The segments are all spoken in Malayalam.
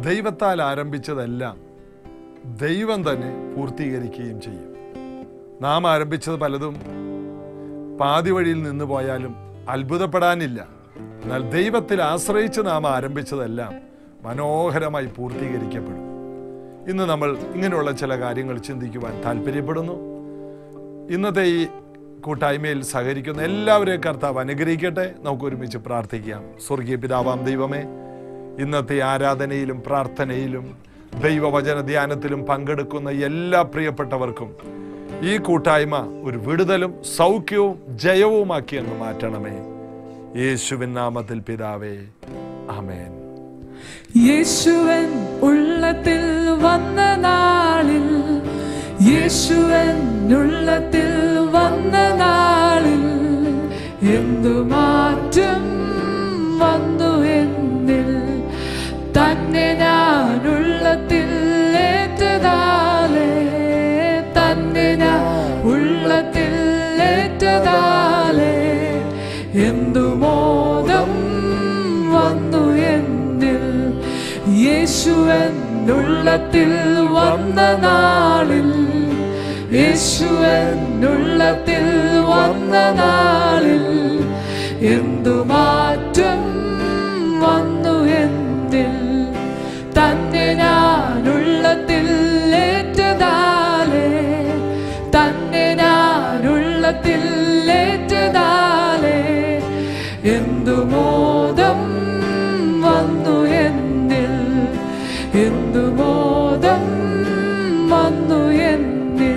ദൈവത്താൽ ആരംഭിച്ചതെല്ലാം ദൈവം തന്നെ പൂർത്തീകരിക്കുകയും ചെയ്യും നാം ആരംഭിച്ചത് പലതും പാതി വഴിയിൽ നിന്ന് പോയാലും അത്ഭുതപ്പെടാനില്ല എന്നാൽ ദൈവത്തിൽ ആശ്രയിച്ച് നാം ആരംഭിച്ചതെല്ലാം മനോഹരമായി പൂർത്തീകരിക്കപ്പെടും ഇന്ന് നമ്മൾ ഇങ്ങനെയുള്ള ചില കാര്യങ്ങൾ ചിന്തിക്കുവാൻ താല്പര്യപ്പെടുന്നു ഇന്നത്തെ ഈ കൂട്ടായ്മയിൽ സഹകരിക്കുന്ന എല്ലാവരെയും കർത്താവ് അനുഗ്രഹിക്കട്ടെ നമുക്ക് ഒരുമിച്ച് പ്രാർത്ഥിക്കാം സ്വർഗീയ പിതാവാം ദൈവമേ ഇന്നത്തെ ആരാധനയിലും പ്രാർത്ഥനയിലും ദൈവവചന ധ്യാനത്തിലും പങ്കെടുക്കുന്ന എല്ലാ പ്രിയപ്പെട്ടവർക്കും ഈ കൂട്ടായ്മ ഒരു വിടുതലും സൗഖ്യവും ജയവുമാക്കി അങ്ങ് മാറ്റണമേ യേശുവിൻ നാമത്തിൽ പിതാവേ ആമേൻ യേശുവൻ ഉള്ളത്തിൽ വന്ന നാളിൽ യേശുവൻ ഉള്ളത്തിൽ വന്ന നാളിൽ എന്തു മാറ്റം വന്നു എന്നിൽ തന്നെ ഞാൻ ഉള്ളത്തിൽ ഏറ്റതാലേ തന്നെ ഞാൻ ഉള്ളത്തിൽ ഏറ്റതാലേ എന്തു മോദം വന്നു എന്നിൽ യേശുവൻ ഉള്ളത്തിൽ വന്ന നാളിൽ യേശുവൻ ഉള്ളത്തിൽ വന്ന നാളിൽ എന്തു മാറ്റം വന്നു എന്നിൽ തന്നെ ഞാൻ ഉള്ളത്തിൽ ഏറ്റതാലേ തന്നെ ഞാൻ ഉള്ളത്തിൽ ഏറ്റതാലേ എന്തു മോദം വന്നു എന്നിൽ എന്തു മോദം വന്നു എന്നിൽ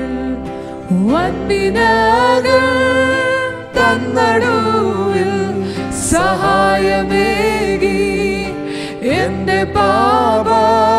വന്നിനാകൾ തന്നടുവിൽ സഹായമേകി എന്റെ പാപ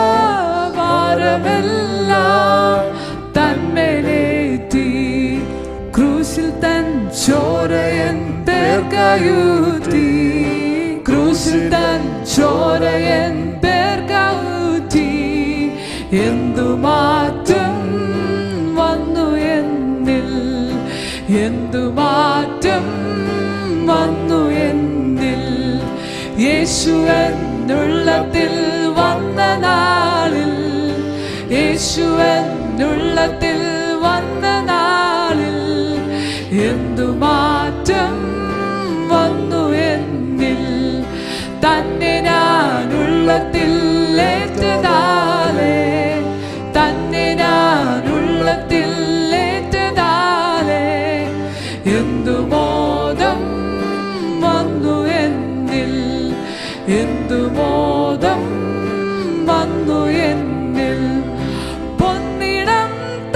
ഭാരമെല്ലാം തന്മേലേറ്റി ക്രൂശിൽ തൻ ചോരയൻ പേർക്കായൂറ്റി ക്രൂശിൽ തൻ ചോരയൻ പേർക്കായൂറ്റി എന്തു മാറ്റം വന്നു എന്നിൽ എന്തു മാറ്റം വന്നു എന്നിൽ യേശുവൻ ഉള്ളത്തിൽ വന്ന നാളിൽ യേശുവൻ ഉള്ളത്തിൽ വന്ന നാളിൽ എന്തു മാറ്റം വന്നു എന്നിൽ തന്നെ ഞാൻ ഉള്ളത്തിൽ ഏറ്റതാലേ തന്നെ ഞാൻ ഉള്ളത്തിൽ ഏറ്റതാലേ എന്തു മോദം വന്നു എന്നിൽ എന്തു മോദം വന്നു എന്നിൽ പൊന്നിടം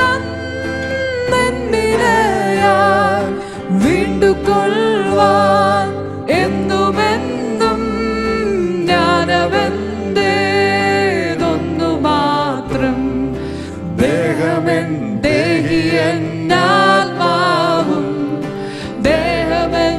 തന്നിരയാൻ വീണ്ടുകൊള്ളുവാൻ എന്നുമെന്നും ജ്ഞാനവെന്തേതൊന്നു മാത്രം ദേഹമെൻ ദേഹിയന്നാത്മാവും ദേഹമെൻ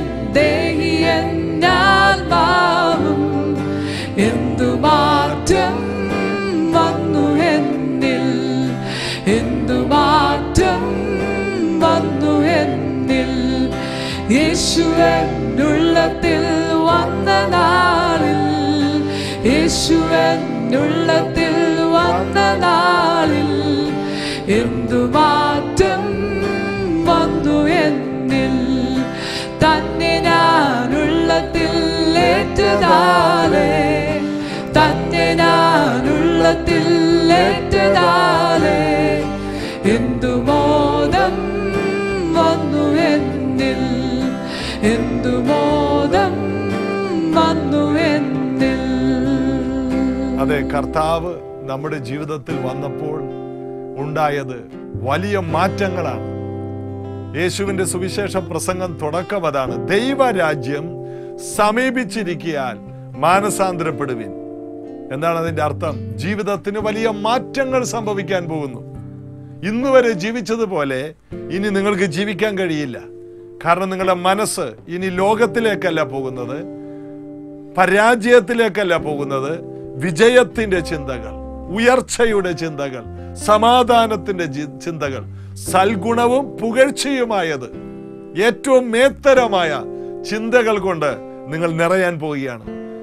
ദേഹിയന്നാത്മാവും എന്തു മാറ്റം വന്നു എന്നിൽ എന്തു മാറ്റം വന്നു എന്നിൽ യേശുവൻ ഉള്ളത്തിൽ വന്ന നാളിൽ യേശുവൻ ഉള്ളത്തിൽ വന്ന നാളിൽ എന്തു മാറ്റം വന്നു എന്നിൽ തന്നെ ഞാൻ ഉള്ളത്തിൽ ഏറ്റതാലേ തന്നെ ഞാൻ ഉള്ളത്തിൽ ഏറ്റതാലേ എന്തു മോദം വന്നു എന്നിൽ എന്തു മോദം വന്നു എന്നിൽ അതെ കർത്താവ് നമ്മുടെ ജീവിതത്തിൽ വന്നപ്പോൾ ഉണ്ടായത് വലിയ മാറ്റങ്ങളാണ് യേശുവിന്റെ സുവിശേഷ പ്രസംഗം തുടക്കം അതാണ് ദൈവരാജ്യം സമീപിച്ചിരിക്കാൻ മാനസാന്തരപ്പെടുവിൻ എന്താണ് അതിന്റെ അർത്ഥം ജീവിതത്തിന് വലിയ മാറ്റങ്ങൾ സംഭവിക്കാൻ പോകുന്നു ഇന്ന് വരെ ജീവിച്ചതുപോലെ ഇനി നിങ്ങൾക്ക് ജീവിക്കാൻ കഴിയില്ല കാരണം നിങ്ങളുടെ മനസ്സ് ഇനി ലോകത്തിലേക്കല്ല പോകുന്നത് പരാജയത്തിലേക്കല്ല പോകുന്നത് വിജയത്തിന്റെ ചിന്തകൾ ഉയർച്ചയുടെ ചിന്തകൾ സമാധാനത്തിന്റെ ജി- ചിന്തകൾ സൽഗുണവും പുകഴ്ചയുമായത് ഏറ്റവും മേത്തരമായ ചിന്തകൾ കൊണ്ട് നിങ്ങൾ നിറയാൻ പോവുകയാണ്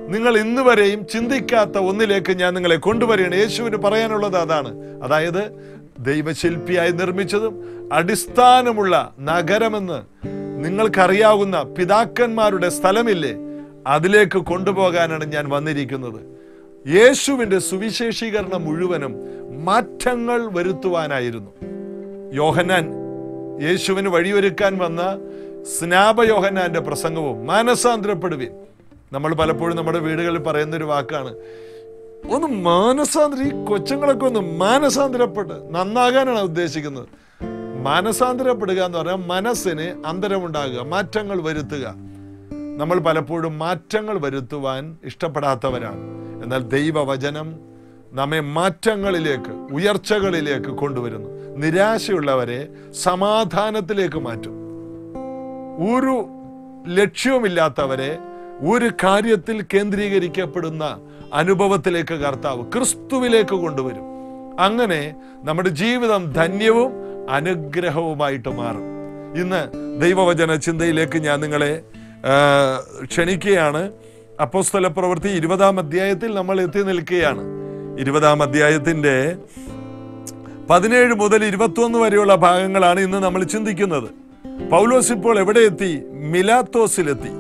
നിങ്ങൾ ഇന്ന് വരെയും ചിന്തിക്കാത്ത ഒന്നിലേക്ക് ഞാൻ നിങ്ങളെ കൊണ്ടുവരികയാണ് യേശുവിന് പറയാനുള്ളത് അതാണ് അതായത് ദൈവശില്പിയായി നിർമ്മിച്ചതും അടിസ്ഥാനമുള്ള നഗരമെന്ന് നിങ്ങൾക്കറിയാവുന്ന പിതാക്കന്മാരുടെ സ്ഥലമില്ലേ അതിലേക്ക് കൊണ്ടുപോകാനാണ് ഞാൻ വന്നിരിക്കുന്നത് യേശുവിന്റെ സുവിശേഷീകരണം മുഴുവനും മാറ്റങ്ങൾ വരുത്തുവാനായിരുന്നു യോഹന്നാൻ യേശുവിന് വഴിയൊരുക്കാൻ വന്ന സ്നാപ യോഹന്നാന്റെ പ്രസംഗവും മാനസാന്തരപ്പെടുവിൻ നമ്മൾ പലപ്പോഴും നമ്മുടെ വീടുകളിൽ പറയുന്ന ഒരു വാക്കാണ് ഒന്ന് മാനസാന്തര ഈ കൊച്ചുങ്ങളൊക്കെ ഒന്ന് മാനസാന്തരപ്പെട്ട് നന്നാകാനാണ് ഉദ്ദേശിക്കുന്നത് മാനസാന്തരപ്പെടുക എന്ന് പറഞ്ഞാൽ മനസ്സിന് അന്തരമുണ്ടാകുക മാറ്റങ്ങൾ വരുത്തുക നമ്മൾ പലപ്പോഴും മാറ്റങ്ങൾ വരുത്തുവാൻ ഇഷ്ടപ്പെടാത്തവരാണ് എന്നാൽ ദൈവവചനം നമ്മെ മാറ്റങ്ങളിലേക്ക് ഉയർച്ചകളിലേക്ക് കൊണ്ടുവരുന്നു നിരാശയുള്ളവരെ സമാധാനത്തിലേക്ക് മാറ്റും ഒരു ലക്ഷ്യവുമില്ലാത്തവരെ ഒരു കാര്യത്തിൽ കേന്ദ്രീകരിക്കപ്പെടുന്ന അനുഭവത്തിലേക്ക് കർത്താവ് ക്രിസ്തുവിലേക്ക് കൊണ്ടുവരും അങ്ങനെ നമ്മുടെ ജീവിതം ധന്യവും അനുഗ്രഹവുമായിട്ട് മാറും ഇന്ന് ദൈവവചന ചിന്തയിലേക്ക് ഞാൻ നിങ്ങളെ ആ, ക്ഷണിക്കുകയാണ് അപ്പോസ്തല പ്രവൃത്തി ഇരുപതാം അധ്യായത്തിൽ നമ്മൾ എത്തി നിൽക്കുകയാണ് ഇരുപതാം അധ്യായത്തിന്റെ പതിനേഴ് മുതൽ ഇരുപത്തിയൊന്ന് വരെയുള്ള ഭാഗങ്ങളാണ് ഇന്ന് നമ്മൾ ചിന്തിക്കുന്നത് പൗലോസ് ഇപ്പോൾ എവിടെ എത്തി മിലാത്തോസിലെത്തി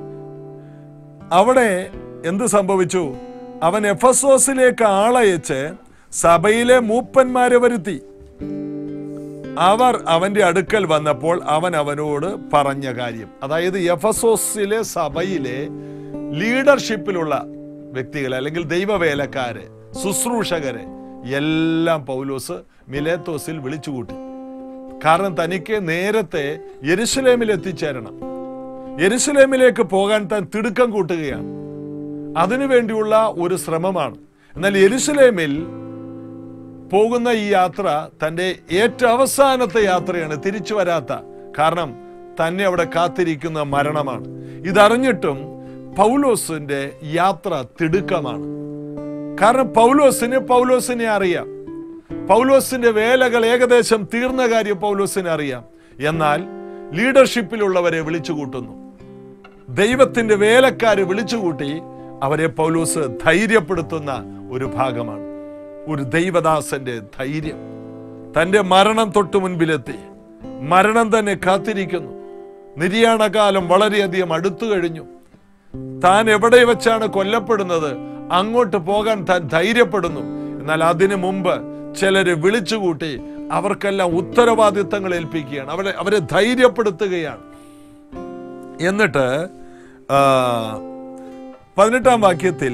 അവിടെ എന്ത് സംഭവിച്ചു അവൻ എഫസോസിലേക്ക് ആളയച്ച് സഭയിലെ മൂപ്പന്മാരെ വരുത്തി അവർ അവന്റെ അടുക്കൽ വന്നപ്പോൾ അവൻ അവനോട് പറഞ്ഞ കാര്യം അതായത് എഫസോസിലെ സഭയിലെ ലീഡർഷിപ്പിലുള്ള വ്യക്തികളെ അല്ലെങ്കിൽ ദൈവവേലക്കാരെ ശുശ്രൂഷകരെ എല്ലാം പൗലോസ് മിലേത്തോസിൽ വിളിച്ചുകൂട്ടി കാരണം തനിക്ക് നേരത്തെ യെരുശലേമിൽ എത്തിച്ചേരണം യെരുശലേമിലേക്ക് പോകാൻ താൻ തിടുക്കം കൂട്ടുകയാണ് അതിനുവേണ്ടിയുള്ള ഒരു ശ്രമമാണ് എന്നാൽ യെരുശലേമിൽ പോകുന്ന ഈ യാത്ര തന്റെ ഏറ്റവും അവസാനത്തെ യാത്രയാണ് തിരിച്ചു വരാത്ത കാരണം തന്നെ അവിടെ കാത്തിരിക്കുന്ന മരണമാണ് ഇതറിഞ്ഞിട്ടും പൗലോസിന്റെ യാത്ര തിടുക്കമാണ് കാരണം പൗലോസിന് പൗലോസിനെ അറിയാം പൗലോസിന്റെ വേലകൾ ഏകദേശം തീർന്ന കാര്യം പൗലോസിന് അറിയാം എന്നാൽ ലീഡർഷിപ്പിലുള്ളവരെ വിളിച്ചു കൂട്ടുന്നു ദൈവത്തിന്റെ വേലക്കാരെ വിളിച്ചുകൂട്ടി അവരെ പൗലോസ് ധൈര്യപ്പെടുത്തുന്ന ഒരു ഭാഗമാണ് ഒരു ദൈവദാസന്റെ ധൈര്യം തന്റെ മരണം തൊട്ടു മുൻപിലെത്തി മരണം തന്നെ കാത്തിരിക്കുന്നു നിര്യാണകാലം വളരെയധികം അടുത്തു കഴിഞ്ഞു താൻ എവിടെ വെച്ചാണ് കൊല്ലപ്പെടുന്നത് അങ്ങോട്ട് പോകാൻ താൻ ധൈര്യപ്പെടുന്നു എന്നാൽ അതിനു മുമ്പ് ചിലരെ വിളിച്ചുകൂട്ടി അവർക്കെല്ലാം ഉത്തരവാദിത്തങ്ങൾ ഏൽപ്പിക്കുകയാണ് അവരെ അവരെ ധൈര്യപ്പെടുത്തുകയാണ് എന്നിട്ട് ആ, പതിനെട്ടാം വാക്യത്തിൽ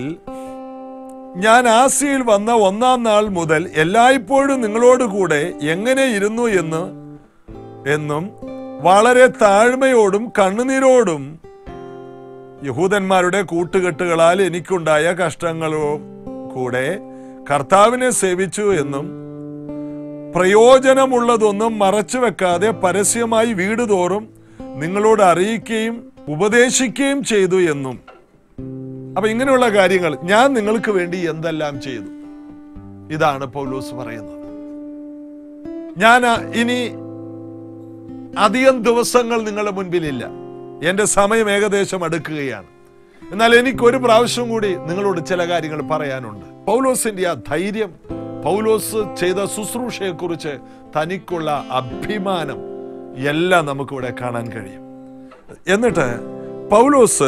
ഞാൻ ആസിയിൽ വന്ന ഒന്നാം നാൾ മുതൽ എല്ലായ്പ്പോഴും നിങ്ങളോട് കൂടെ എങ്ങനെ ഇരുന്നു എന്ന് എന്നും വളരെ താഴ്മയോടും കണ്ണുനീരോടും യഹൂദന്മാരുടെ കൂട്ടുകെട്ടുകളാൽ എനിക്കുണ്ടായ കഷ്ടങ്ങളോ കൂടെ കർത്താവിനെ സേവിച്ചു എന്നും പ്രയോജനമുള്ളതൊന്നും മറച്ചു വെക്കാതെ പരസ്യമായി വീട് തോറും നിങ്ങളോട് അറിയിക്കുകയും ഉപദേശിക്കുകയും ചെയ്തു എന്നും അപ്പൊ ഇങ്ങനെയുള്ള കാര്യങ്ങൾ ഞാൻ നിങ്ങൾക്ക് വേണ്ടി എന്തെല്ലാം ചെയ്തു ഇതാണ് പൗലോസ് പറയുന്നത് ഞാൻ ആ, ഇനി അധികം ദിവസങ്ങൾ നിങ്ങളുടെ മുൻപിലില്ല എന്റെ സമയം ഏകദേശം അടുക്കുകയാണ് എന്നാൽ എനിക്ക് ഒരു പ്രാവശ്യം കൂടി നിങ്ങളോട് ചില കാര്യങ്ങൾ പറയാനുണ്ട് പൗലോസിന്റെ ആ ധൈര്യം പൗലോസ് ചെയ്ത ശുശ്രൂഷയെക്കുറിച്ച് തനിക്കുള്ള അഭിമാനം എല്ലാം നമുക്കിവിടെ കാണാൻ കഴിയും എന്നിട്ട് പൗലോസ്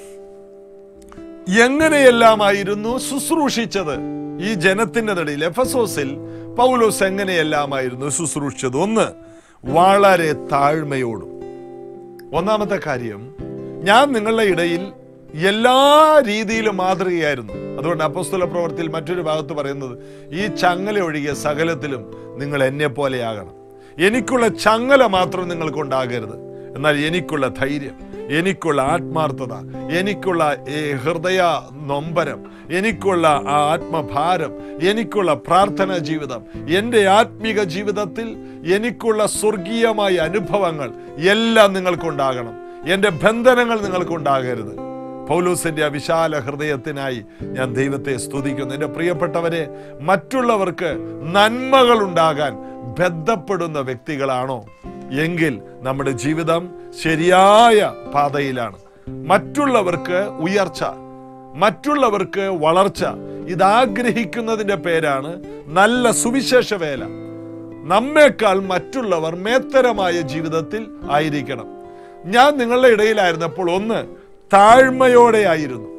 എങ്ങനെയെല്ലാമായിരുന്നു ശുശ്രൂഷിച്ചത് ഈ ജനത്തിന്റെ നടുയിൽ എഫസോസിൽ പൗലോസ് എങ്ങനെയെല്ലാമായിരുന്നു ശുശ്രൂഷിച്ചത് ഒന്ന് വളരെ താഴ്മയോടും ഒന്നാമത്തെ കാര്യം ഞാൻ നിങ്ങളുടെ ഇടയിൽ എല്ലാ രീതിയിലും മാതൃകയായിരുന്നു അതുകൊണ്ട് അപ്പസ്തുല പ്രവർത്തിയിൽ മറ്റൊരു ഭാഗത്ത് പറയുന്നത് ഈ ചങ്ങല ഒഴികെ സകലത്തിലും നിങ്ങൾ എന്നെ പോലെയാകണം എനിക്കുള്ള ചങ്ങല മാത്രം നിങ്ങൾക്കുണ്ടാകരുത് എന്നാൽ എനിക്കുള്ള ധൈര്യം എനിക്കുള്ള ആത്മാർത്ഥത എനിക്കുള്ള ഈ ഹൃദയ നൊമ്പരം എനിക്കുള്ള ആ ആത്മഭാരം എനിക്കുള്ള പ്രാർത്ഥനാ ജീവിതം എൻ്റെ ആത്മീക ജീവിതത്തിൽ എനിക്കുള്ള സ്വർഗീയമായ അനുഭവങ്ങൾ എല്ലാം നിങ്ങൾക്കുണ്ടാകണം എൻ്റെ ബന്ധനങ്ങൾ നിങ്ങൾക്കുണ്ടാകരുത് പൗലൂസിന്റെ ആ വിശാല ഹൃദയത്തിനായി ഞാൻ ദൈവത്തെ സ്തുതിക്കുന്നു എൻ്റെ പ്രിയപ്പെട്ടവരെ മറ്റുള്ളവർക്ക് നന്മകൾ ഉണ്ടാകാൻ ബന്ധപ്പെടുന്ന വ്യക്തികളാണോ എങ്കിൽ നമ്മുടെ ജീവിതം ശരിയായ പാതയിലാണ് മറ്റുള്ളവർക്ക് ഉയർച്ച മറ്റുള്ളവർക്ക് വളർച്ച ഇതാഗ്രഹിക്കുന്നതിന്റെ പേരാണ് നല്ല സുവിശേഷ വേല നമ്മേക്കാൾ മറ്റുള്ളവർ മേത്തരമായ ജീവിതത്തിൽ ആയിരിക്കണം ഞാൻ നിങ്ങളുടെ ഇടയിലായിരുന്നപ്പോൾ ഒന്ന് താഴ്മയോടെ ആയിരുന്നു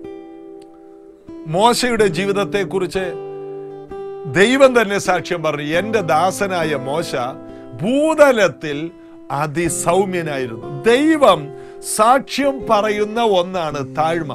മോശയുടെ ജീവിതത്തെക്കുറിച്ച് ദൈവം തന്നെ സാക്ഷ്യം പറഞ്ഞു എന്റെ ദാസനായ മോശ ഭൂതലത്തിൽ അതിസൗമ്യനായിരുന്നു ദൈവം സാക്ഷ്യം പറയുന്ന ഒന്നാണ് താഴ്മ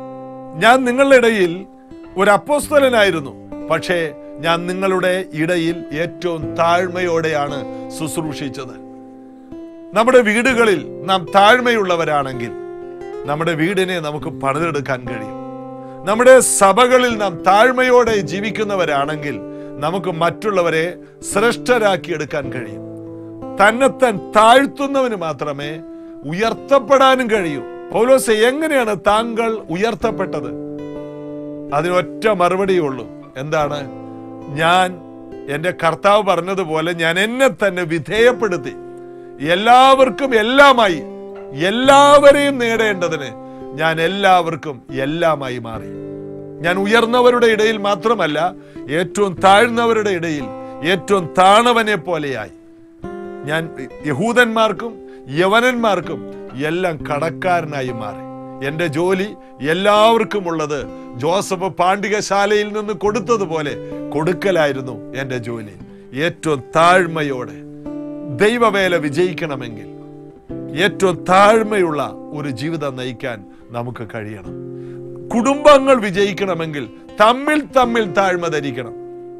ഞാൻ നിങ്ങളുടെ ഇടയിൽ ഒരു അപ്പോസ്തലനായിരുന്നു പക്ഷേ ഞാൻ നിങ്ങളുടെ ഇടയിൽ ഏറ്റവും താഴ്മയോടെയാണ് ശുശ്രൂഷിച്ചത് നമ്മുടെ വീടുകളിൽ നാം താഴ്മയുള്ളവരാണെങ്കിൽ നമ്മുടെ വീടിനെ നമുക്ക് പണിതെടുക്കാൻ കഴിയും നമ്മുടെ സഭകളിൽ നാം താഴ്മയോടെ ജീവിക്കുന്നവരാണെങ്കിൽ നമുക്ക് മറ്റുള്ളവരെ ശ്രേഷ്ഠരാക്കി എടുക്കാൻ കഴിയും തന്നെത്താൻ താഴ്ത്തുന്നവന് മാത്രമേ ഉയർത്തപ്പെടാനും കഴിയൂ പൗലോസ് എങ്ങനെയാണ് താങ്കൾ ഉയർത്തപ്പെട്ടത് അതിനൊറ്റ മറുപടിയേ ഉള്ളൂ എന്താണ് ഞാൻ എൻ്റെ കർത്താവ് പറഞ്ഞതുപോലെ ഞാൻ എന്നെ തന്നെ വിധേയപ്പെടുത്തി എല്ലാവർക്കും എല്ലാമായി എല്ലാവരെയും നേടേണ്ടതിന് ഞാൻ എല്ലാവർക്കും എല്ലാമായി മാറി ഞാൻ ഉയർന്നവരുടെ ഇടയിൽ മാത്രമല്ല ഏറ്റവും താഴ്ന്നവരുടെ ഇടയിൽ ഏറ്റവും താണവനെ പോലെയായി ഞാൻ യഹൂദന്മാർക്കും യവനന്മാർക്കും എല്ലാം കടക്കാരനായി മാറി എന്റെ ജോലി എല്ലാവർക്കും ഉള്ളത് ജോസഫ് പാണ്ഡികശാലയിൽ നിന്ന് കൊടുത്തതുപോലെ കൊടുക്കലായിരുന്നു എന്റെ ജോലി ഏറ്റവും താഴ്മയോടെ ദൈവവേല വിജയിക്കണമെങ്കിൽ ഏറ്റവും താഴ്മയുള്ള ഒരു ജീവിതം നയിക്കാൻ നമുക്ക് കഴിയണം കുടുംബങ്ങൾ വിജയിക്കണമെങ്കിൽ തമ്മിൽ തമ്മിൽ താഴ്മ ധരിക്കണം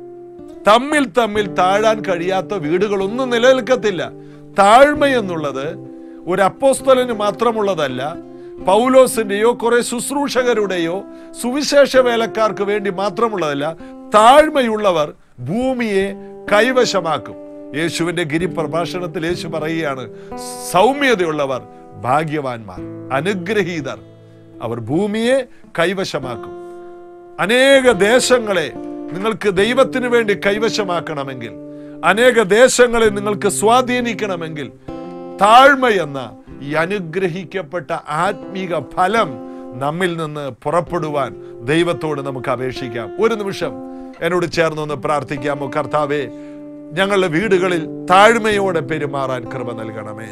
തമ്മിൽ തമ്മിൽ താഴാൻ കഴിയാത്ത വീടുകളൊന്നും നിലനിൽക്കത്തില്ല താഴ്മ എന്നുള്ളത് ഒരു അപ്പോസ്തലന് മാത്രമുള്ളതല്ല പൗലോസിന്റെയോ കുറെ ശുശ്രൂഷകരുടെയോ സുവിശേഷ വേലക്കാർക്ക് വേണ്ടി മാത്രമുള്ളതല്ല താഴ്മയുള്ളവർ ഭൂമിയെ കൈവശമാക്കും യേശുവിന്റെ ഗിരിപ്രഭാഷണത്തിൽ യേശു പറയുകയാണ് സൗമ്യതയുള്ളവർ ഭാഗ്യവാന്മാർ അനുഗ്രഹീതർ അവർ ഭൂമിയെ കൈവശമാക്കും അനേക ദേശങ്ങളെ നിങ്ങൾക്ക് ദൈവത്തിന് വേണ്ടി കൈവശമാക്കണമെങ്കിൽ അനേക ദേശങ്ങളെ നിങ്ങൾക്ക് സ്വാധീനിക്കണമെങ്കിൽ താഴ്മ എന്ന ഈ അനുഗ്രഹിക്കപ്പെട്ട ആത്മീക ഫലം നമ്മിൽ നിന്ന് പുറപ്പെടുവാൻ ദൈവത്തോട് നമുക്ക് അപേക്ഷിക്കാം ഒരു നിമിഷം എന്നോട് ചേർന്നൊന്ന് പ്രാർത്ഥിക്കാമോ കർത്താവേ ഞങ്ങളുടെ വീടുകളിൽ താഴ്മയോടെ പെരുമാറാൻ കൃപ നൽകണമേ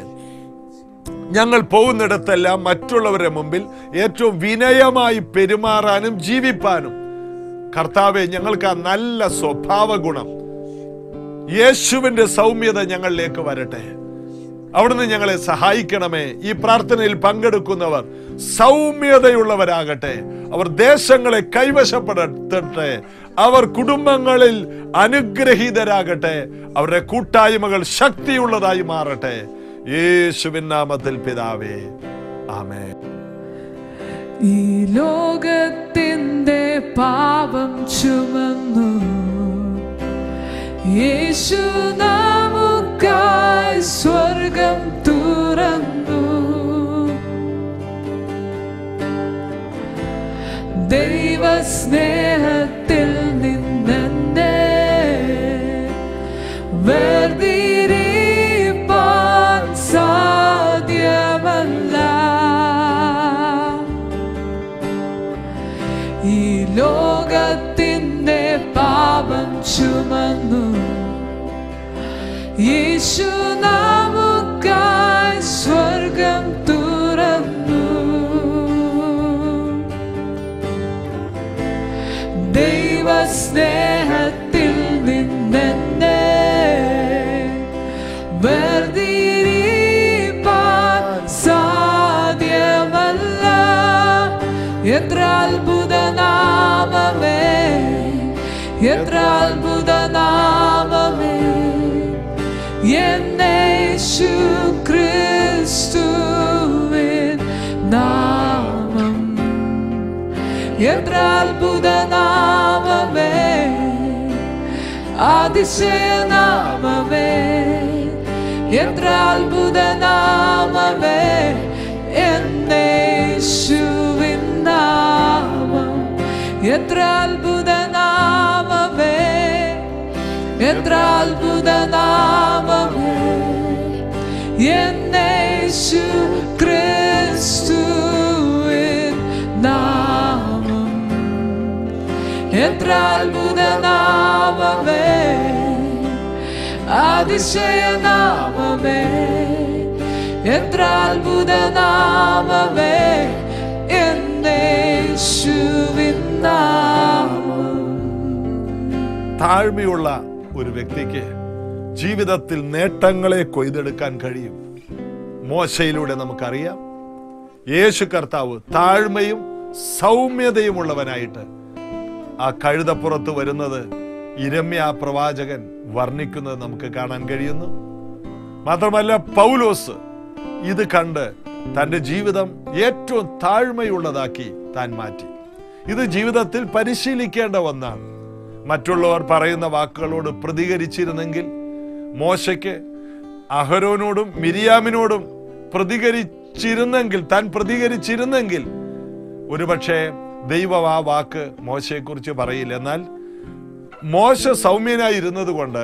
ഞങ്ങൾ പോകുന്നിടത്തെല്ലാം മറ്റുള്ളവരുടെ മുമ്പിൽ ഏറ്റവും വിനയമായി പെരുമാറാനും ജീവിപ്പാനും കർത്താവെ ഞങ്ങൾക്ക് ആ നല്ല സ്വഭാവ ഗുണം യേശുവിന്റെ സൗമ്യത ഞങ്ങളിലേക്ക് വരട്ടെ അവിടുന്ന് ഞങ്ങളെ സഹായിക്കണമേ ഈ പ്രാർത്ഥനയിൽ പങ്കെടുക്കുന്നവർ സൗമ്യതയുള്ളവരാകട്ടെ അവർ ദേശങ്ങളെ കൈവശപ്പെടട്ടെ അവർ കുടുംബങ്ങളിൽ അനുഗ്രഹീതരാകട്ടെ അവരുടെ കൂട്ടായ്മകൾ ശക്തിയുള്ളതായി മാറട്ടെ യേശുവിൻ നാമത്തിൽ പിതാവേ ആമേ ഈ ലോകത്തിൻ്റെ പാപം ചുമന്നു യേശു നമുക്കായി സ്വർഗം തുറന്നു ദൈവസ്നേഹത്തിൽ നിന്നെ വേർതിരിപ്പാൻ സാധ്യമല്ല ഈ ലോകത്തിൻ്റെ പാപം ചുമന്നു യേശു നമുക്കായി സ്വർഗം തുറന്നു ദൈവസ്നേഹത്തിൽ നിന്നെ വേർതിരിപ്പാൻ സാധ്യമല്ല എത്ര അത്ഭുത നാമമേ എത്ര അത്ഭുത നാമമേ എന്നേശു ക്രിസ്തുവിൻ നാമം എത്ര അത്ഭുത നാമമേ അതിശയ നാമമേ എത്ര അത്ഭുത നാമമേ എന്നേശുവിൻ നാമം എത്ര അത്ഭുത നാമമേ എത്ര അത്ഭുത നാമമേ എന്നേശു ക്രിസ്തുവിൻ നാമം എത്ര അത്ഭുത നാമമേ അതിശയ നാമമേ എത്ര അത്ഭുത നാമമേ എന്നേശുവിൻ നാമം താഴ്മയുള്ള ഒരു വ്യക്തിക്ക് ജീവിതത്തിൽ നേട്ടങ്ങളെ കൊയ്തെടുക്കാൻ കഴിയും മോശയിലൂടെ നമുക്കറിയാം യേശു കർത്താവ് താഴ്മയും സൗമ്യതയുമുള്ളവനായിട്ട് ആ കഴുതപ്പുറത്ത് വരുന്നത് ഇരമ്യ പ്രവാചകൻ വർണ്ണിക്കുന്നത് നമുക്ക് കാണാൻ കഴിയുന്നു മാത്രമല്ല പൗലോസ് ഇത് കണ്ട് തന്റെ ജീവിതം ഏറ്റവും താഴ്മയുള്ളതാക്കി താൻ മാറ്റി ഇത് ജീവിതത്തിൽ പരിശീലിക്കേണ്ട ഒന്നാണ് മറ്റുള്ളവർ പറയുന്ന വാക്കുകളോട് പ്രതികരിച്ചിരുന്നെങ്കിൽ മോശയ്ക്ക് അഹരോനോടും മിരിയാമിനോടും പ്രതികരിച്ചിരുന്നെങ്കിൽ താൻ പ്രതികരിച്ചിരുന്നെങ്കിൽ ഒരുപക്ഷെ ദൈവം ആ വാക്ക് മോശയെക്കുറിച്ച് പറയില്ല എന്നാൽ മോശ സൗമ്യനായിരുന്നത് കൊണ്ട്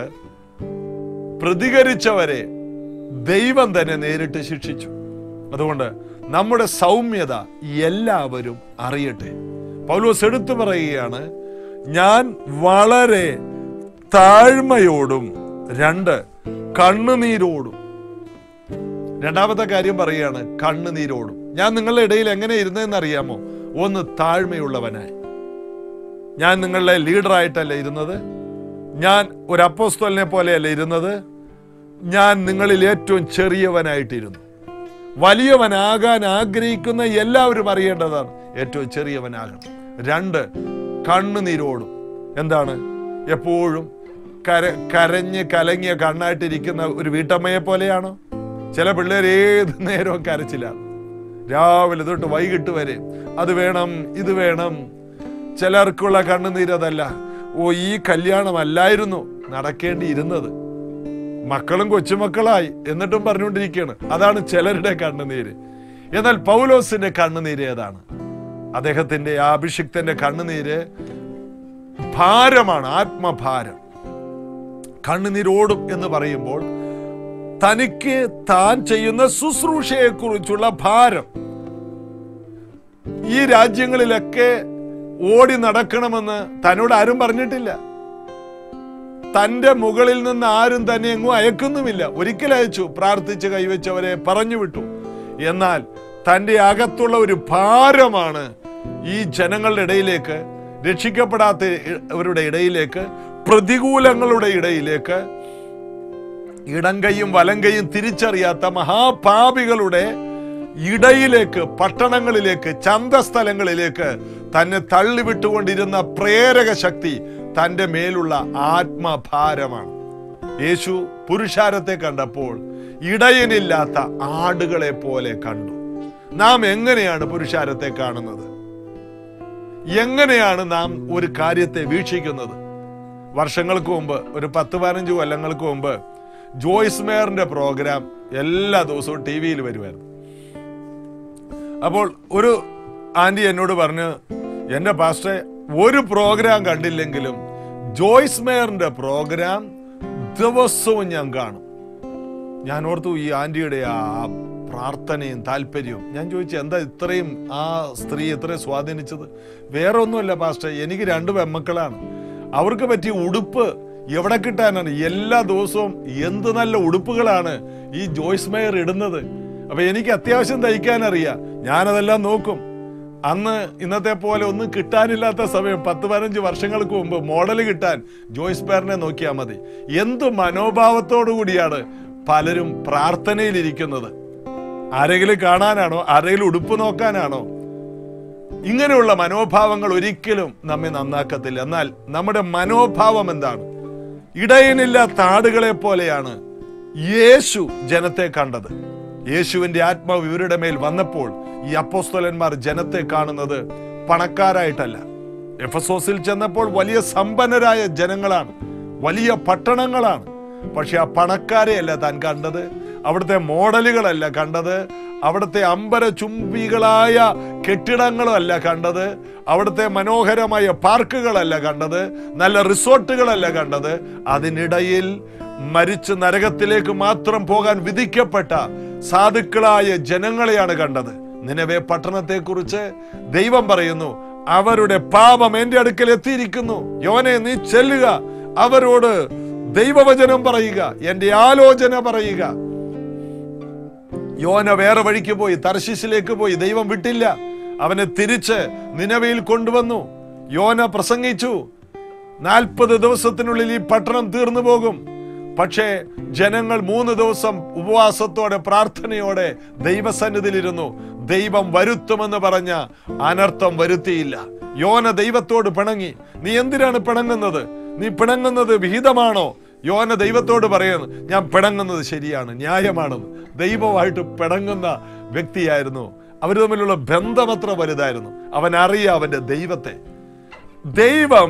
പ്രതികരിച്ചവരെ ദൈവം തന്നെ നേരിട്ട് ശിക്ഷിച്ചു അതുകൊണ്ട് നമ്മുടെ സൗമ്യത എല്ലാവരും അറിയട്ടെ പൗലോസ് എടുത്തു പറയുകയാണ് ഞാൻ വളരെ താഴ്മയോടും രണ്ട് കണ്ണുനീരോടും രണ്ടാമത്തെ കാര്യം പറയുകയാണ് കണ്ണുനീരോടും ഞാൻ നിങ്ങളുടെ ഇടയിൽ എങ്ങനെ ഇരുന്നതെന്ന് അറിയാമോ ഒന്ന് താഴ്മയുള്ളവനായി ഞാൻ നിങ്ങളുടെ ലീഡറായിട്ടല്ല ഇരുന്നത് ഞാൻ ഒരു അപ്പോസ്തലിനെ പോലെയല്ല ഇരുന്നത് ഞാൻ നിങ്ങളിൽ ഏറ്റവും ചെറിയവനായിട്ടിരുന്നു വലിയവനാകാൻ ആഗ്രഹിക്കുന്ന എല്ലാവരും അറിയേണ്ടതാണ് ഏറ്റവും ചെറിയവനാകണം രണ്ട് കണ്ണുനീരോടും എന്താണ് എപ്പോഴും കര കരഞ്ഞ് കലങ്ങിയ കണ്ണായിട്ടിരിക്കുന്ന ഒരു വീട്ടമ്മയെ പോലെയാണോ ചില പിള്ളേർ ഏത് നേരവും കരച്ചിലാണ് രാവിലെ തൊട്ട് വൈകിട്ട് വരെ അത് വേണം ഇത് വേണം ചിലർക്കുള്ള കണ്ണുനീരതല്ല ഓ ഈ കല്യാണമല്ലായിരുന്നു നടക്കേണ്ടിയിരുന്നത് മക്കളും കൊച്ചുമക്കളായി എന്നിട്ടും പറഞ്ഞുകൊണ്ടിരിക്കുകയാണ് അതാണ് ചിലരുടെ കണ്ണുനീര് എന്നാൽ പൗലോസിന്റെ കണ്ണുനീര് ഏതാണ് അദ്ദേഹത്തിന്റെ ആ അഭിഷിക്തന്റെ കണ്ണുനീര് ഭാരമാണ് ആത്മഭാരം കണ്ണുനീരോടും എന്ന് പറയുമ്പോൾ തനിക്ക് താൻ ചെയ്യുന്ന ശുശ്രൂഷയെ കുറിച്ചുള്ള ഭാരം ഈ രാജ്യങ്ങളിലൊക്കെ ഓടി നടക്കണമെന്ന് തന്നോട് ആരും പറഞ്ഞിട്ടില്ല തന്റെ മുകളിൽ നിന്ന് ആരും തന്നെ എങ്ങും അയക്കുന്നുമില്ല ഒരിക്കൽ അയച്ചു പ്രാർത്ഥിച്ച് കൈവച്ചവരെ പറഞ്ഞു വിട്ടു എന്നാൽ തന്റെ അകത്തുള്ള ഒരു ഭാരമാണ് ഈ ജനങ്ങളുടെ ഇടയിലേക്ക് രക്ഷിക്കപ്പെടാത്തവരുടെ ഇടയിലേക്ക് പ്രതികൂലങ്ങളുടെ ഇടയിലേക്ക് ഇടങ്കയും വലങ്കയും തിരിച്ചറിയാത്ത മഹാപാപികളുടെ ഇടയിലേക്ക് പട്ടണങ്ങളിലേക്ക് ചന്തസ്ഥലങ്ങളിലേക്ക് തന്നെ തള്ളിവിട്ടുകൊണ്ടിരുന്ന പ്രേരക ശക്തി തന്റെ മേലുള്ള ആത്മഭാരമാണ് യേശു പുരുഷാരത്തെ കണ്ടപ്പോൾ ഇടയനില്ലാത്ത ആടുകളെ പോലെ കണ്ടു നാം എങ്ങനെയാണ് പുരുഷാരത്തെ കാണുന്നത് എങ്ങനെയാണ് നാം ഒരു കാര്യത്തെ വീക്ഷിക്കുന്നത് വർഷങ്ങൾക്ക് മുമ്പ് ഒരു പത്ത് പതിനഞ്ച് കൊല്ലങ്ങൾക്ക് മുമ്പ് ജോയ്സ് മേയറിന്റെ പ്രോഗ്രാം എല്ലാ ദിവസവും ടി വിയിൽ വരുമായിരുന്നു അപ്പോൾ ഒരു ആന്റി എന്നോട് പറഞ്ഞു എന്റെ പാസ്റ്ററെ ഒരു പ്രോഗ്രാം കണ്ടില്ലെങ്കിലും ജോയ്സ് മേയറിന്റെ പ്രോഗ്രാം ദിവസവും ഞാൻ കാണും ഞാൻ ഓർത്തു ഈ ആന്റിയുടെ ആ പ്രാർത്ഥനയും താല്പര്യവും ഞാൻ ചോദിച്ചു എന്താ ഇത്രയും ആ സ്ത്രീ ഇത്രയും സ്വാധീനിച്ചത് വേറെ ഒന്നുമല്ല പാസ്റ്റർ എനിക്ക് രണ്ട് പെമ്മക്കളാണ് അവർക്ക് പറ്റിയ ഉടുപ്പ് എവിടെ കിട്ടാനാണ് എല്ലാ ദിവസവും എന്ത് നല്ല ഉടുപ്പുകളാണ് ഈ ജോയ്സ് മേയർ ഇടുന്നത് അപ്പൊ എനിക്ക് അത്യാവശ്യം തയ്ക്കാൻ അറിയാം ഞാനതെല്ലാം നോക്കും അന്ന് ഇന്നത്തെ പോലെ ഒന്നും കിട്ടാനില്ലാത്ത സമയം പത്ത് പതിനഞ്ച് വർഷങ്ങൾക്ക് മുമ്പ് മോഡൽ കിട്ടാൻ ജോയ്സ് പേറിനെ നോക്കിയാൽ മതി എന്ത് മനോഭാവത്തോടു കൂടിയാണ് പലരും പ്രാർത്ഥനയിലിരിക്കുന്നത് ആരെങ്കിലും കാണാനാണോ ആരെങ്കിലും ഉടുപ്പ് നോക്കാനാണോ ഇങ്ങനെയുള്ള മനോഭാവങ്ങൾ ഒരിക്കലും നമ്മെ നന്നാക്കത്തില്ല എന്നാൽ നമ്മുടെ മനോഭാവം എന്താണ് ഇടയനില്ലാത്ത ആടുകളെ പോലെയാണ് യേശു ജനത്തെ കണ്ടത് യേശുവിന്റെ ആത്മാവ് ഇവരുടെ മേൽ വന്നപ്പോൾ ഈ അപ്പോസ്തലന്മാർ ജനത്തെ കാണുന്നത് പണക്കാരായിട്ടല്ല എഫസോസിൽ ചെന്നപ്പോൾ വലിയ സമ്പന്നരായ ജനങ്ങളാണ് വലിയ പട്ടണങ്ങളാണ് പക്ഷെ ആ പണക്കാരെയല്ല താൻ കണ്ടത് അവിടുത്തെ മോഡലുകളല്ല കണ്ടത് അവിടുത്തെ അമ്പര ചുംബികളായ കെട്ടിടങ്ങളല്ല കണ്ടത് അവിടുത്തെ മനോഹരമായ പാർക്കുകളല്ല കണ്ടത് നല്ല റിസോർട്ടുകളല്ല കണ്ടത് അതിനിടയിൽ മരിച്ച് നരകത്തിലേക്ക് മാത്രം പോകാൻ വിധിക്കപ്പെട്ട സാധുക്കളായ ജനങ്ങളെയാണ് കണ്ടത് നിലവെ പട്ടണത്തെക്കുറിച്ച് ദൈവം പറയുന്നു അവരുടെ പാപം എന്റെ അടുക്കൽ എത്തിയിരിക്കുന്നു യോനെ നീ ചെല്ലുക അവരോട് ദൈവവചനം പറയുക എന്റെ ആലോചന പറയുക യോന വേറെ വഴിക്ക് പോയി തർശിസിലേക്ക് പോയി ദൈവം വിട്ടില്ല അവനെ തിരിച്ച് നിലവയിൽ കൊണ്ടുവന്നു യോന പ്രസംഗിച്ചു നാൽപ്പത് ദിവസത്തിനുള്ളിൽ ഈ പട്ടണം തീർന്നു പോകും പക്ഷേ ജനങ്ങൾ മൂന്ന് ദിവസം ഉപവാസത്തോടെ പ്രാർത്ഥനയോടെ ദൈവസന്നിധിയിലിരുന്നു ദൈവം വരുത്തുമെന്ന് പറഞ്ഞ അനർത്ഥം വരുത്തിയില്ല യോന ദൈവത്തോട് പിണങ്ങി നീ എന്തിനാണ് പിണങ്ങുന്നത് നീ പിണങ്ങുന്നത് വിഹിതമാണോ യോന ദൈവത്തോട് പറയുന്നു ഞാൻ പിണങ്ങുന്നത് ശരിയാണ് ന്യായമാണെന്ന് ദൈവമായിട്ട് പിണങ്ങുന്ന വ്യക്തിയായിരുന്നു അവർ തമ്മിലുള്ള ബന്ധമത്ര വലുതായിരുന്നു അവൻ അറിയാം അവന്റെ ദൈവത്തെ ദൈവം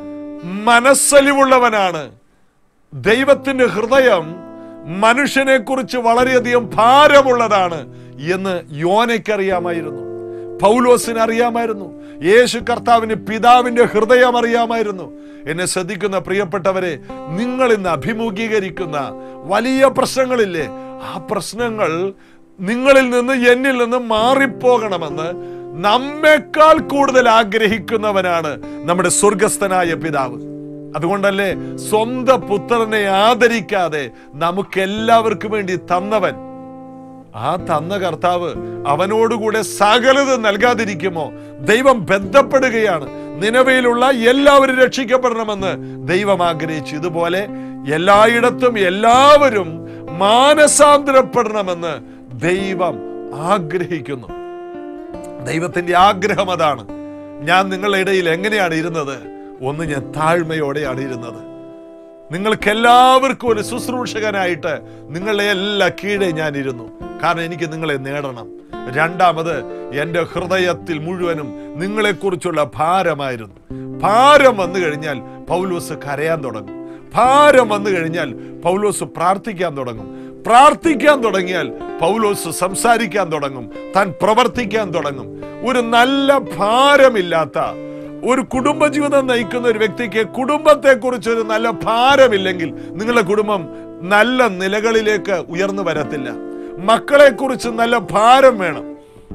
മനസ്സലിവുള്ളവനാണ് ദൈവത്തിന്റെ ഹൃദയം മനുഷ്യനെ കുറിച്ച് വളരെയധികം ഭാരമുള്ളതാണ് എന്ന് യോനയ്ക്കറിയാമായിരുന്നു പൗലോസിന് അറിയാമായിരുന്നു യേശു കർത്താവിന് പിതാവിന്റെ ഹൃദയം അറിയാമായിരുന്നു എന്നെ ശ്രദ്ധിക്കുന്ന പ്രിയപ്പെട്ടവരെ നിങ്ങൾ ഇന്ന് അഭിമുഖീകരിക്കുന്ന വലിയ പ്രശ്നങ്ങളില്ലേ ആ പ്രശ്നങ്ങൾ നിങ്ങളിൽ നിന്ന് എന്നിൽ നിന്ന് മാറിപ്പോകണമെന്ന് നമ്മെക്കാൾ കൂടുതൽ ആഗ്രഹിക്കുന്നവനാണ് നമ്മുടെ സ്വർഗസ്ഥനായ പിതാവ് അതുകൊണ്ടല്ലേ സ്വന്തം പുത്രനെ ആദരിക്കാതെ നമുക്കെല്ലാവർക്കും വേണ്ടി തന്നവൻ ആ തന്ന കർത്താവ് അവനോടുകൂടെ സകലത് നൽകാതിരിക്കുമോ ദൈവം ബന്ധപ്പെടുകയാണ് നിലവിലുള്ള എല്ലാവരും രക്ഷിക്കപ്പെടണമെന്ന് ദൈവം ആഗ്രഹിച്ചു ഇതുപോലെ എല്ലായിടത്തും എല്ലാവരും മാനസാന്തരപ്പെടണമെന്ന് ദൈവം ആഗ്രഹിക്കുന്നു ദൈവത്തിന്റെ ആഗ്രഹം അതാണ് ഞാൻ നിങ്ങളുടെ ഇടയിൽ എങ്ങനെയാണ് ഇരുന്നത് ഒന്ന് ഞാൻ താഴ്മയോടെയാണ് ഇരുന്നത് നിങ്ങൾക്ക് എല്ലാവർക്കും ഒരു ശുശ്രൂഷകനായിട്ട് നിങ്ങളെ എല്ലാ കീഴെ ഞാൻ ഇരുന്നു കാരണം എനിക്ക് നിങ്ങളെ നേടണം രണ്ടാമത് എൻ്റെ ഹൃദയത്തിൽ മുഴുവനും നിങ്ങളെക്കുറിച്ചുള്ള ഭാരമായിരുന്നു ഭാരം വന്നു കഴിഞ്ഞാൽ പൗലോസ് കരയാൻ തുടങ്ങും ഭാരം വന്നു കഴിഞ്ഞാൽ പൗലോസ് പ്രാർത്ഥിക്കാൻ തുടങ്ങും പ്രാർത്ഥിക്കാൻ തുടങ്ങിയാൽ പൗലോസ് സംസാരിക്കാൻ തുടങ്ങും താൻ പ്രവർത്തിക്കാൻ തുടങ്ങും ഒരു നല്ല ഭാരമില്ലാത്ത ഒരു കുടുംബജീവിതം നയിക്കുന്ന ഒരു വ്യക്തിക്ക് കുടുംബത്തെക്കുറിച്ച് ഒരു നല്ല ഭാരമില്ലെങ്കിൽ നിങ്ങളുടെ കുടുംബം നല്ല നിലകളിലേക്ക് ഉയർന്നു വരത്തില്ല മക്കളെക്കുറിച്ച് നല്ല ഭാരം വേണം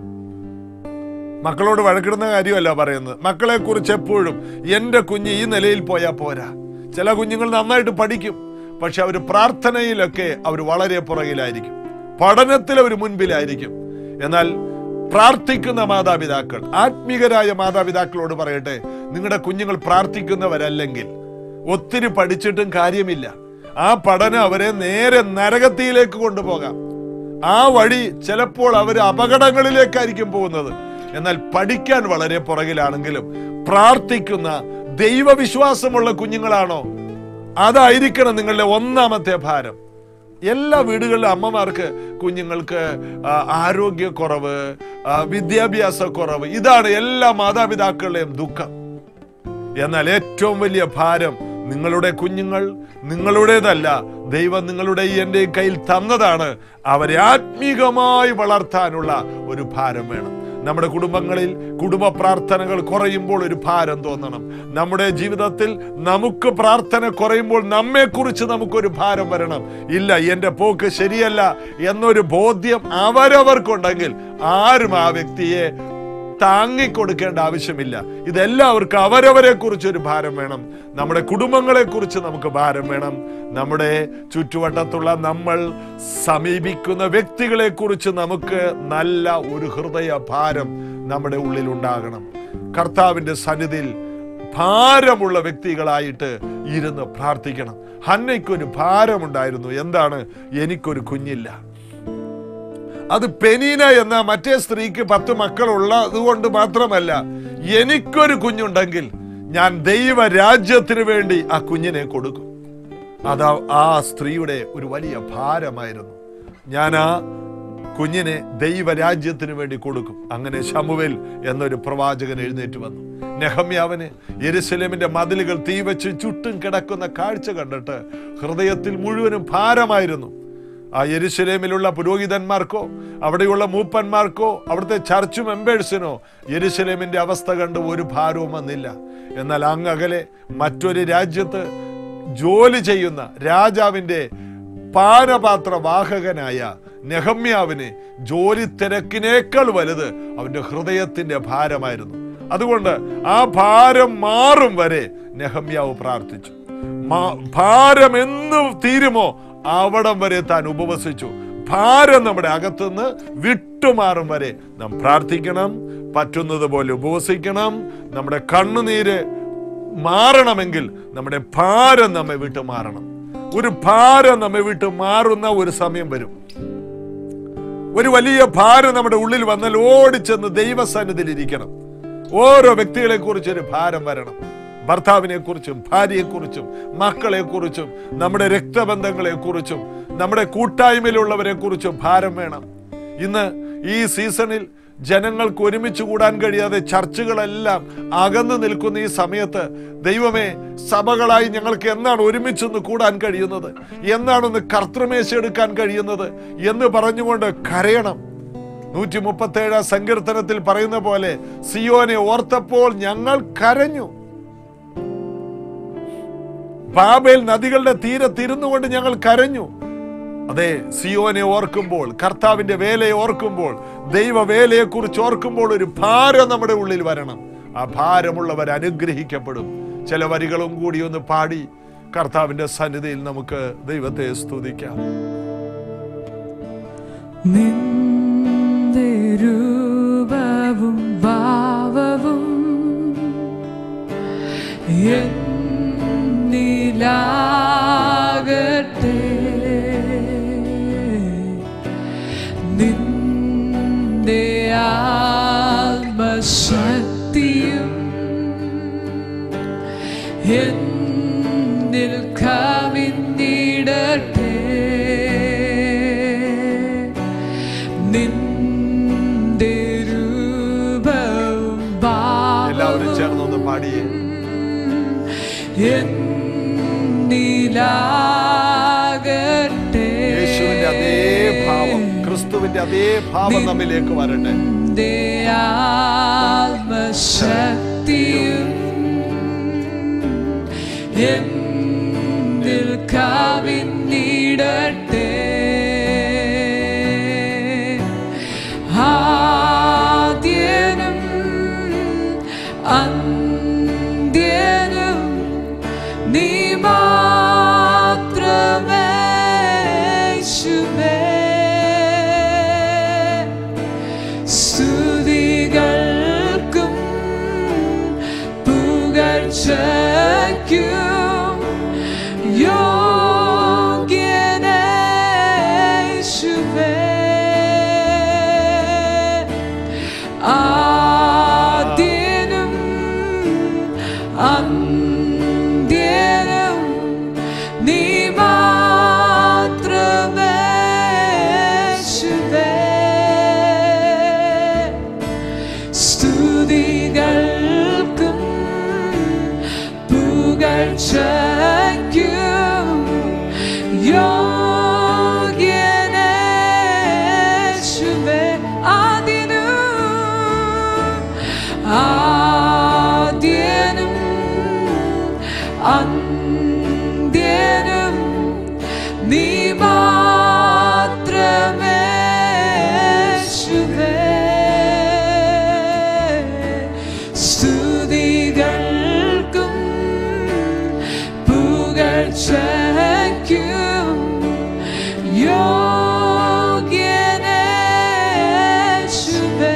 മക്കളോട് വഴക്കിടുന്ന കാര്യമല്ല പറയുന്നത് മക്കളെ കുറിച്ച് എപ്പോഴും എൻ്റെ കുഞ്ഞ് ഈ നിലയിൽ പോയാൽ പോരാ ചില കുഞ്ഞുങ്ങൾ നന്നായിട്ട് പഠിക്കും പക്ഷെ അവർ പ്രാർത്ഥനയിലൊക്കെ അവർ വളരെ പുറകിലായിരിക്കും പഠനത്തിൽ അവർ മുൻപിലായിരിക്കും എന്നാൽ പ്രാർത്ഥിക്കുന്ന മാതാപിതാക്കൾ ആത്മീകരായ മാതാപിതാക്കളോട് പറയട്ടെ നിങ്ങളുടെ കുഞ്ഞുങ്ങൾ പ്രാർത്ഥിക്കുന്നവരല്ലെങ്കിൽ ഒത്തിരി പഠിച്ചിട്ടും കാര്യമില്ല ആ പഠനം അവരെ നേരെ നരകത്തിയിലേക്ക് കൊണ്ടുപോകാം ആ വഴി ചിലപ്പോൾ അവർ അപകടങ്ങളിലേക്കായിരിക്കും പോകുന്നത് എന്നാൽ പഠിക്കാൻ വളരെ പുറകിലാണെങ്കിലും പ്രാർത്ഥിക്കുന്ന ദൈവവിശ്വാസമുള്ള കുഞ്ഞുങ്ങളാണോ അതായിരിക്കണം നിങ്ങളുടെ ഒന്നാമത്തെ ഭാരം എല്ലാ വീടുകളിലും അമ്മമാർക്ക് കുഞ്ഞുങ്ങൾക്ക് ആ, ആരോഗ്യക്കുറവ് ആ, വിദ്യാഭ്യാസക്കുറവ് ഇതാണ് എല്ലാ മാതാപിതാക്കളുടെയും ദുഃഖം എന്നാൽ ഏറ്റവും വലിയ ഭാരം നിങ്ങളുടെ കുഞ്ഞുങ്ങൾ നിങ്ങളുടേതല്ല ദൈവം നിങ്ങളുടെ എൻ്റെ കയ്യിൽ തന്നതാണ് അവരെ ആത്മീകമായി വളർത്താനുള്ള ഒരു ഭാരം വേണം നമ്മുടെ കുടുംബങ്ങളിൽ കുടുംബ പ്രാർത്ഥനകൾ കുറയുമ്പോൾ ഒരു ഭാരം തോന്നണം നമ്മുടെ ജീവിതത്തിൽ നമുക്ക് പ്രാർത്ഥന കുറയുമ്പോൾ നമ്മെക്കുറിച്ച് നമുക്കൊരു ഭാരം വരണം ഇല്ല എൻ്റെ പോക്ക് ശരിയല്ല എന്നൊരു ബോധ്യം അവരവർക്കുണ്ടെങ്കിൽ ആരും ആ വ്യക്തിയെ താങ്ങിക്കൊടുക്കേണ്ട ആവശ്യമില്ല ഇതെല്ലാവർക്കും അവരവരെ കുറിച്ച് ഒരു ഭാരം വേണം നമ്മുടെ കുടുംബങ്ങളെ കുറിച്ച് നമുക്ക് ഭാരം വേണം നമ്മുടെ ചുറ്റുവട്ടത്തുള്ള നമ്മൾ സമീപിക്കുന്ന വ്യക്തികളെ കുറിച്ച് നമുക്ക് നല്ല ഒരു ഹൃദയ ഭാരം നമ്മുടെ ഉള്ളിൽ ഉണ്ടാകണം കർത്താവിന്റെ സന്നിധിയിൽ ഭാരമുള്ള വ്യക്തികളായിട്ട് ഇരുന്ന് പ്രാർത്ഥിക്കണം ഹന്നയ്ക്കൊരു ഭാരമുണ്ടായിരുന്നു എന്താണ് എനിക്കൊരു കുഞ്ഞില്ല അത് പെനീന എന്ന മറ്റേ സ്ത്രീക്ക് പത്ത് മക്കളുള്ളത് കൊണ്ട് മാത്രമല്ല എനിക്കൊരു കുഞ്ഞുണ്ടെങ്കിൽ ഞാൻ ദൈവ രാജ്യത്തിന് വേണ്ടി ആ കുഞ്ഞിനെ കൊടുക്കും അത് ആ- ആ സ്ത്രീയുടെ ഒരു വലിയ ഭാരമായിരുന്നു ഞാൻ ആ കുഞ്ഞിനെ ദൈവരാജ്യത്തിന് വേണ്ടി കൊടുക്കും അങ്ങനെ ശമുവേൽ എന്നൊരു പ്രവാചകൻ എഴുന്നേറ്റ് വന്നു നെഹമ്യാവിന് യെരുസലേമിന്റെ മതിലുകൾ തീവച്ച് ചുറ്റും കിടക്കുന്ന കാഴ്ച കണ്ടിട്ട് ഹൃദയത്തിൽ മുഴുവനും ഭാരമായിരുന്നു ആ യെരുശലേമിലുള്ള പുരോഹിതന്മാർക്കോ അവിടെയുള്ള മൂപ്പന്മാർക്കോ അവിടുത്തെ ചർച്ച് മെമ്പേഴ്സിനോ യെരുശലേമിന്റെ അവസ്ഥ കണ്ട് ഒരു ഭാരവും വന്നില്ല എന്നാൽ അങ്ങ് അകലെ മറ്റൊരു രാജ്യത്ത് ജോലി ചെയ്യുന്ന രാജാവിന്റെ പാനപാത്ര വാഹകനായ നെഹമ്യാവിന് ജോലി തിരക്കിനേക്കാൾ വലുത് അവന്റെ ഹൃദയത്തിന്റെ ഭാരമായിരുന്നു അതുകൊണ്ട് ആ ഭാരം മാറും വരെ നെഹമ്യാവ് പ്രാർത്ഥിച്ചു മാ- ഭാരം എന്ന് തീരുമോ അവിടം വരെ താൻ ഉപവസിച്ചു ഭാരം നമ്മുടെ അകത്തുനിന്ന് വിട്ടുമാറും വരെ നാം പ്രാർത്ഥിക്കണം പറ്റുന്നത് പോലെ ഉപവസിക്കണം നമ്മുടെ കണ്ണുനീര് മാറണമെങ്കിൽ നമ്മുടെ ഭാരം നമ്മെ വിട്ട് മാറണം ഒരു ഭാരം നമ്മെ വിട്ട് മാറുന്ന ഒരു സമയം വരും ഒരു വലിയ ഭാരം നമ്മുടെ ഉള്ളിൽ വന്നാൽ ഓടിച്ചെന്ന് ദൈവസന്നിധിയിൽ ഇരിക്കണം ഓരോ വ്യക്തികളെ കുറിച്ച് ഒരു ഭാരം വരണം ഭർത്താവിനെ കുറിച്ചും ഭാര്യയെ കുറിച്ചും മക്കളെ കുറിച്ചും നമ്മുടെ രക്തബന്ധങ്ങളെ കുറിച്ചും നമ്മുടെ കൂട്ടായ്മയിലുള്ളവരെ കുറിച്ചും ഭാരം വേണം ഇന്ന് ഈ സീസണിൽ ജനങ്ങൾക്ക് ഒരുമിച്ച് കൂടാൻ കഴിയാതെ ചർച്ചകളെല്ലാം അകന്നു നിൽക്കുന്ന ഈ സമയത്ത് ദൈവമേ സഭകളായി ഞങ്ങൾക്ക് എന്നാണ് ഒരുമിച്ചൊന്ന് കൂടാൻ കഴിയുന്നത് എന്നാണൊന്ന് കർത്തൃമേശ എടുക്കാൻ കഴിയുന്നത് എന്ന് പറഞ്ഞുകൊണ്ട് കരയണം നൂറ്റി മുപ്പത്തേഴാം സങ്കീർത്തനത്തിൽ പറയുന്ന പോലെ സിയോനെ ഓർത്തപ്പോൾ ഞങ്ങൾ കരഞ്ഞു ബാബേൽ നദികളുടെ തീരത്തിരുന്നു കൊണ്ട് ഞങ്ങൾ കരഞ്ഞു അതെ സിയോനെ ഓർക്കുമ്പോൾ കർത്താവിന്റെ വേലയെ ഓർക്കുമ്പോൾ ദൈവ വേലയെ കുറിച്ച് ഓർക്കുമ്പോൾ ഒരു ഭാരം നമ്മുടെ ഉള്ളിൽ വരണം ആ ഭാരമുള്ളവർ അനുഗ്രഹിക്കപ്പെടും ചില വരികളും കൂടി ഒന്ന് പാടി കർത്താവിന്റെ സന്നിധിയിൽ നമുക്ക് ദൈവത്തെ സ്തുതിക്കാം നിന്റെ രൂപവും ഭാവവും എന്നിലാകട്ടെ നിന്റെ ആത്മശക്തിയും എന്നിൽ കവിഞ്ഞിടട്ടെ നിന്റെ രൂപവും എല്ലാവരും ഭാവവും ചേർന്നൊന്ന് പാടിയേ എന്നിലാകട്ടെ യേശുവിന്റെ അതേ ഭാവം ക്രിസ്തുവിന്റെ അതേ ഭാവം നമ്മിലേക്ക് വരട്ടെ നിന്റെ ആത്മശക്തിയും എന്നിൽ കവിഞ്ഞിടട്ടെ ആദ്യനും അന്ത്യനും നീ മാത്രമേ യേശുവേ. സ്തുതികൾക്കും പുകഴ്ചയ്ക്കും യോഗ്യനേശുവേ. ആദ്യനും അന്ത്യനും നീ മാത്രമേ യേശുവേ. സ്തുതികൾക്കും പുകഴ്ചയ്ക്കും യോഗ്യനേശുവേ. ആദ്യനും ആദ്യനും അന്ത്യനും നീ മാത്രമേ യേശുവേ. സ്തുതികൾക്കും പുകഴ്ചയ്ക്കും യോഗ്യനേശുവേ.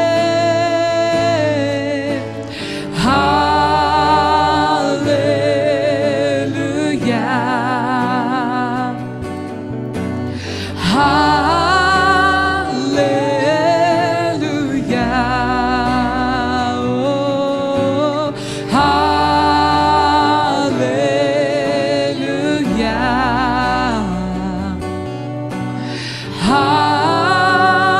Hallelujah. Hallelujah. Oh, hallelujah.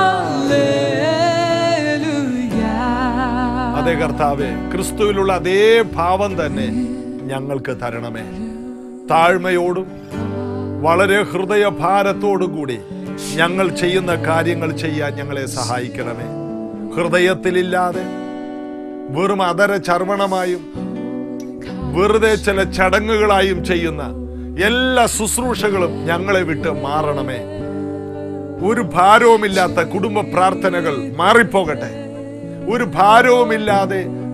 Hallelujah. അതേ കർത്താവെ ക്രിസ്തുവിലുള്ള അതേ ഭാവം തന്നെ ഞങ്ങൾക്ക് തരണമേ താഴ്മയോടും വളരെ ഹൃദയഭാരത്തോടും കൂടി ഞങ്ങൾ ചെയ്യുന്ന കാര്യങ്ങൾ ചെയ്യാൻ ഞങ്ങളെ സഹായിക്കണമേ ഹൃദയത്തിലില്ലാതെ വെറും അതര ചർവണമായും വെറുതെ ചില ചടങ്ങുകളായും ചെയ്യുന്ന എല്ലാ ശുശ്രൂഷകളും ഞങ്ങളെ വിട്ട് മാറണമേ ഒരു ഭാരവുമില്ലാത്ത കുടുംബ പ്രാർത്ഥനകൾ മാറിപ്പോകട്ടെ ഒരു ഭാരവുമില്ലാതെ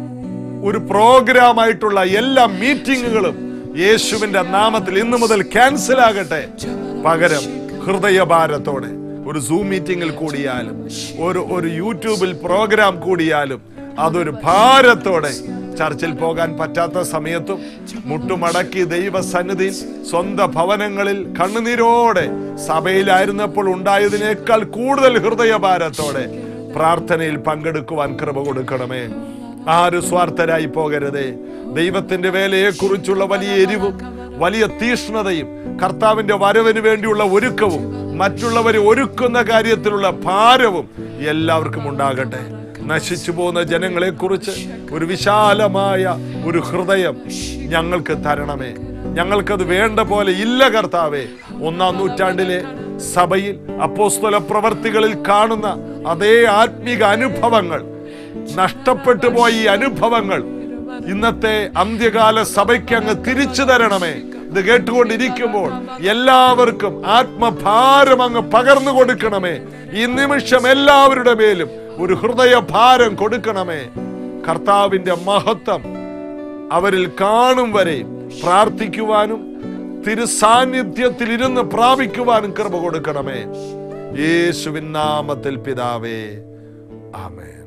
ഒരു പ്രോഗ്രാമായിട്ടുള്ള എല്ലാ മീറ്റിങ്ങുകളും യേശുവിന്റെ നാമത്തിൽ ഇന്നു മുതൽ ക്യാൻസൽ ആകട്ടെ പകരം ഹൃദയഭാരത്തോടെ ഒരു സൂം മീറ്റിംഗിൽ കൂടിയാലും ഒരു ഒരു യൂട്യൂബിൽ പ്രോഗ്രാം കൂടിയാലും അതൊരു ഭാരത്തോടെ ചർച്ചിൽ പോകാൻ പറ്റാത്ത സമയത്തും മുട്ടുമടക്കി ദൈവസന്നിധിയിൽ സ്വന്തം ഭവനങ്ങളിൽ കണ്ണുനീരോടെ സഭയിലായിരുന്നപ്പോൾ ഉണ്ടായതിനേക്കാൾ കൂടുതൽ ഹൃദയഭാരത്തോടെ പ്രാർത്ഥനയിൽ പങ്കെടുക്കുവാൻ കൃപ കൊടുക്കണമേ ആരും സ്വാർത്ഥരായി പോകരുതേ ദൈവത്തിന്റെ വേലയെ കുറിച്ചുള്ള വലിയ എരിവും വലിയ തീഷ്ണതയും കർത്താവിന്റെ വരവിന് വേണ്ടിയുള്ള ഒരുക്കവും മറ്റുള്ളവരെ ഒരുക്കുന്ന കാര്യത്തിലുള്ള ഭാരവും എല്ലാവർക്കും ഉണ്ടാകട്ടെ നശിച്ചു പോകുന്ന ജനങ്ങളെ കുറിച്ച് ഒരു വിശാലമായ ഒരു ഹൃദയം ഞങ്ങൾക്ക് തരണമേ ഞങ്ങൾക്കത് വേണ്ട പോലെ ഇല്ല കർത്താവേ ഒന്നാം നൂറ്റാണ്ടിലെ സഭയിൽ അപ്പോസ്തല പ്രവർത്തികളിൽ കാണുന്ന അതേ ആത്മീക അനുഭവങ്ങൾ നഷ്ടപ്പെട്ടു പോയ ഈ അനുഭവങ്ങൾ ഇന്നത്തെ അന്ത്യകാല സഭയ്ക്ക് അങ്ങ് തിരിച്ചു തരണമേ ഇത് കേട്ടുകൊണ്ടിരിക്കുമ്പോൾ എല്ലാവർക്കും ആത്മഭാരം അങ്ങ് പകർന്നു കൊടുക്കണമേ ഈ നിമിഷം എല്ലാവരുടെ മേലും ഒരു ഹൃദയഭാരം കൊടുക്കണമേ കർത്താവിന്റെ മഹത്വം അവരിൽ കാണും വരെ പ്രാർത്ഥിക്കുവാനും തിരുസാന്നിധ്യത്തിൽ ഇരുന്ന് പ്രാപിക്കുവാനും കൃപ കൊടുക്കണമേ യേശുവിൻ നാമത്തിൽ പിതാവേ ആമേൻ